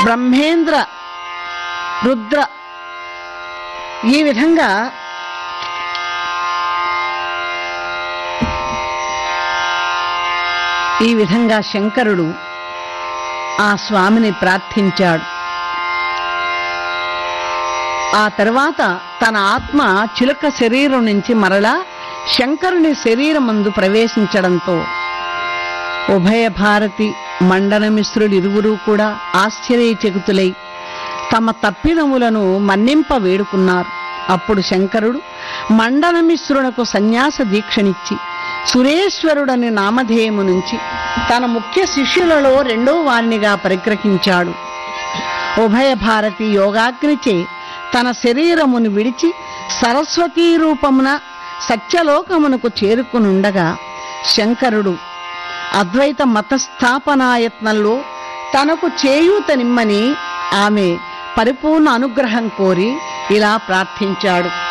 బ్రహ్మేంద్ర రుద్ర ఈ విధంగా ఈ విధంగా శంకరుడు ఆ స్వామిని ప్రార్థించాడు ఆ తర్వాత తన ఆత్మ చిలుక శరీరం నుంచి మరలా శంకరుని శరీరమందు ప్రవేశించడంతో ఉభయ భారతి మండన మిశ్రులు ఇరువురు కూడా ఆశ్చర్యచకితులై తమ తప్పిదములను మన్నింప వేడుకున్నారు అప్పుడు శంకరుడు మండన మిశ్రునకు సన్యాస దీక్షనిచ్చి సురేశ్వరుడని నామధేయము నుంచి తన ముఖ్య శిష్యులలో రెండో వారినిగా పరిగ్రహించాడు ఉభయ భారతి యోగాగ్నిచే తన శరీరమును విడిచి సరస్వతీ రూపమున సత్యలోకమునకు చేరుకునుండగా శంకరుడు అద్వైత మత స్థాపనాయత్నంలో తనకు చేయూతనిమ్మని ఆమె పరిపూర్ణ అనుగ్రహం కోరి ఇలా ప్రార్థించాడు